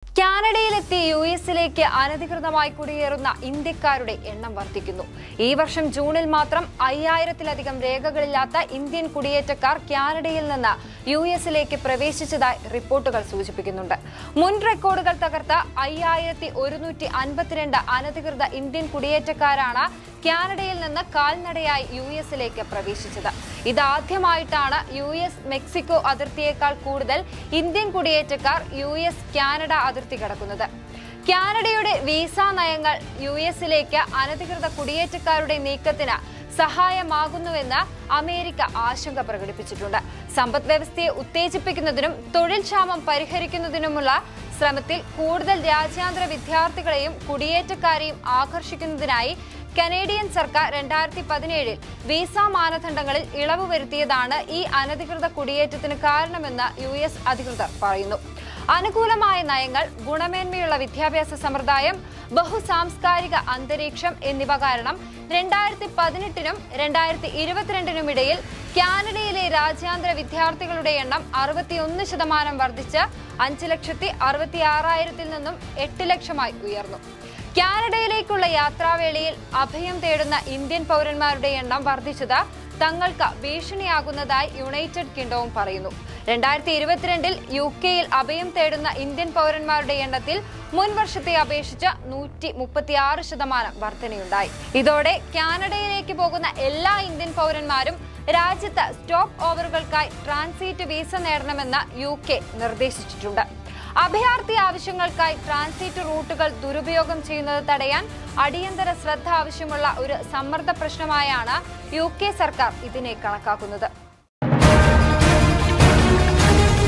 കാനഡയിലെത്തി U എസിലേക്ക് അനധികൃതമായി കുടിയേറുന്ന ഇന്ത്യക്കാരുടെ എണ്ണം വർദ്ധിക്കുന്നു ഈ വർഷം ജൂണിൽ മാത്രം അയ്യായിരത്തിലധികം രേഖകളില്ലാത്ത ഇന്ത്യൻ കുടിയേറ്റക്കാർ കാനഡയിൽ നിന്ന് യു എസിലേക്ക് പ്രവേശിച്ചതായി റിപ്പോർട്ടുകൾ സൂചിപ്പിക്കുന്നുണ്ട് മുൻ റെക്കോർഡുകൾ തകർത്ത അയ്യായിരത്തി ഒരുന്നൂറ്റി അൻപത്തിരണ്ട് അനധികൃത ഇന്ത്യൻ കുടിയേറ്റക്കാരാണ് കാനഡയിൽ നിന്ന് കാൽനടയായി യു എസിലേക്ക് പ്രവേശിച്ചത് ഇതാദ്യമായിട്ടാണ് യു എസ് മെക്സിക്കോ അതിർത്തിയേക്കാൾ കൂടുതൽ ഇന്ത്യൻ കുടിയേറ്റക്കാർ യു എസ് കാനഡ അതിർത്തി കടക്കുന്നത് കാനഡയുടെ വിസ നയങ്ങൾ യു എസിലേക്ക് അനധികൃത കുടിയേറ്റക്കാരുടെ നീക്കത്തിന് സഹായമാകുന്നുവെന്ന് അമേരിക്ക ആശങ്ക പ്രകടിപ്പിച്ചിട്ടുണ്ട് സമ്പദ് വ്യവസ്ഥയെ ഉത്തേജിപ്പിക്കുന്നതിനും തൊഴിൽ ക്ഷാമം പരിഹരിക്കുന്നതിനുമുള്ള ശ്രമത്തിൽ കൂടുതൽ രാജ്യാന്തര വിദ്യാർത്ഥികളെയും കുടിയേറ്റക്കാരെയും ആകർഷിക്കുന്നതിനായി കനേഡിയൻ സർക്കാർ രണ്ടായിരത്തി പതിനേഴിൽ വിസ മാനദണ്ഡങ്ങളിൽ ഇളവ് വരുത്തിയതാണ് ഈ അനധികൃത കുടിയേറ്റത്തിന് കാരണമെന്ന് യു എസ് അധികൃതർ പറയുന്നു അനുകൂലമായ നയങ്ങൾ ഗുണമേന്മയുള്ള വിദ്യാഭ്യാസ സമ്പ്രദായം ബഹുസാംസ്കാരിക അന്തരീക്ഷം എന്നിവ കാരണം രണ്ടായിരത്തി പതിനെട്ടിനും രണ്ടായിരത്തി ഇരുപത്തിരണ്ടിനും ഇടയിൽ കാനഡയിലെ രാജ്യാന്തര വിദ്യാർത്ഥികളുടെ എണ്ണം അറുപത്തിയൊന്ന് ശതമാനം വർദ്ധിച്ച് അഞ്ച് ലക്ഷത്തി അറുപത്തി ആറായിരത്തിൽ നിന്നും എട്ട് ലക്ഷമായി ഉയർന്നു കാനഡയിലേക്കുള്ള യാത്രാവേളയിൽ അഭയം തേടുന്ന ഇന്ത്യൻ പൗരന്മാരുടെ എണ്ണം വർദ്ധിച്ചത് തങ്ങൾക്ക് ഭീഷണിയാകുന്നതായി യുണൈറ്റഡ് കിങ്ഡവും പറയുന്നു രണ്ടായിരത്തി ഇരുപത്തിരണ്ടിൽ യു കെയിൽ അഭയം തേടുന്ന ഇന്ത്യൻ പൗരന്മാരുടെ എണ്ണത്തിൽ മുൻ വർഷത്തെ അപേക്ഷിച്ച് നൂറ്റി മുപ്പത്തിയാറ് ശതമാനം വർധനയുണ്ടായി ഇതോടെ കാനഡയിലേക്ക് പോകുന്ന എല്ലാ ഇന്ത്യൻ പൗരന്മാരും രാജ്യത്ത് സ്റ്റോപ്പ് ഓവറുകൾക്കായി ട്രാൻസിറ്റ് വിസ നേടണമെന്ന് യു കെ നിർദ്ദേശിച്ചിട്ടുണ്ട് അഭയാർത്ഥി ആവശ്യങ്ങൾക്കായി ട്രാൻസിറ്റ് റൂട്ടുകൾ ദുരുപയോഗം ചെയ്യുന്നത് തടയാൻ അടിയന്തര ശ്രദ്ധ ആവശ്യമുള്ള ഒരു സമ്മർദ്ദ പ്രശ്നമായാണ് യു കെ സർക്കാർ ഇതിനെ കണക്കാക്കുന്നത്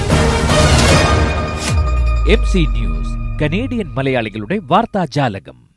എം സി ന്യൂസ് കനേഡിയൻ മലയാളികളുടെ വാർത്താജാലകം